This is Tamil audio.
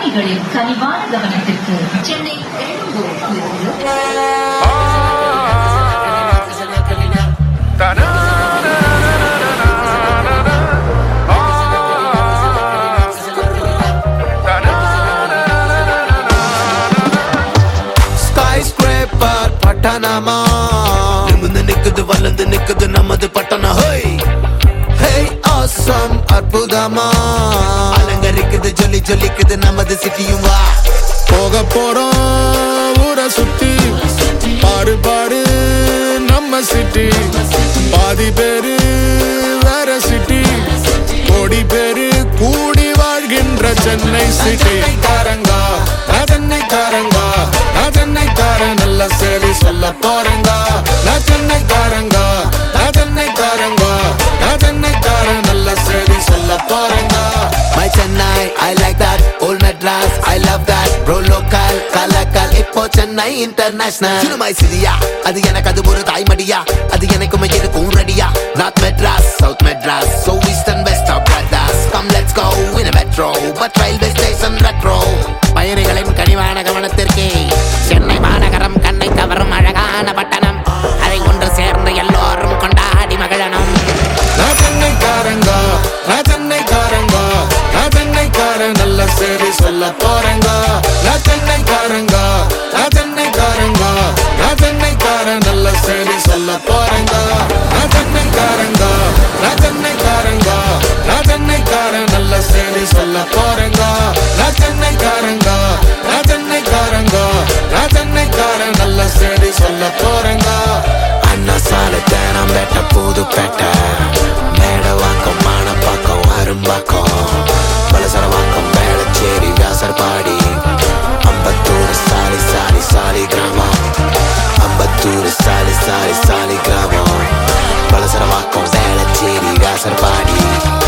பயணிகளின் கனிவான கவனத்திற்கு சென்னை எழும்பூரிலிருந்து ஸ்கைஸ்கிரேப்பர் பட்டணமா நிமிந்து நிக்குது வளர்ந்து நிக்குது நமது பட்டணம் ஹோய் ஹே ஆசம் அற்புதமா அலங்கரிக்குது ஜொலி ஜொலிக்குது நமது சிட்டியும் வா போக போறோம் ஊரை சுத்தி பாடு பாடு நம்ம சிட்டி பாதி பேரு வேற சிட்டி கோடி பேரு கூடி வாழ்கின்ற சென்னை சிட்டி காரங்கா நான் சென்னைக்காரங்கா நான் சென்னைக்காரன் நல்ல சேவை சொல்ல போறேங்கா நான் சென்னைக்காரங்கா நான் சென்னைக்காரங்கா நான் சென்னைக்காரன் நல்ல சேவை சொல்ல போறேங்கா My Chennai, I like that. Old Madras, I love that. Bro local, கலக்கல் இப்போ Chennai international You know my city, yeah. அது எனக்கு அது ஒரு தாய்மடியா அது எனக்குமே இருக்கும் ரெடியா north Madras south Madras so east and west are brothers come let's go in a metro but railway station retro பயணிகளின் கனிவான கவனத்திற்கு சென்னை மாநகரம் கண்ணை கவரும் அழகான பட்டணம் அதை ஒன்று சேர்ந்து எல்லோரும் கொண்டாடி மகிழணும் நான் சென்னைக்காரங்க நான் சென்னைக்காரங்க நான் சென்னைக்காரன் நல்ல சேவை சொல்ல போறேங்க நான் சென்னைக்காரங்க நான் சென்னைக்காரங்க நான் சென்னைக்காரன் நல்ல சேவை சொல்ல போறேங்க நான் சென்னைக்காரங்க நான் சென்னைக்காரங்க நான் சென்னைக்காரன் நல்ல சேவை சொல்ல போறேங்க நான் சென்னைக்காரங்க நான் சென்னைக்காரங்க நான் சென்னைக்காரன் நல்ல சேவை சொல்ல போறேங்க அண்ணா சாலை தேனம் வெட்ட புது பேட்டை மேடவாக்கம் மானப்பாக்கம் அரும்பாக்கம் பலசரவாக்கம் வேளச்சேரி வியாசர்பாடி அம்பத்தூர் சாலி சாலி சாலி கிராமம் அம்பத்தூர் சாலி சாலி சாலி கிராமம் பலசரவாக்கம் வேளச்சேரி வியாசர்பாடி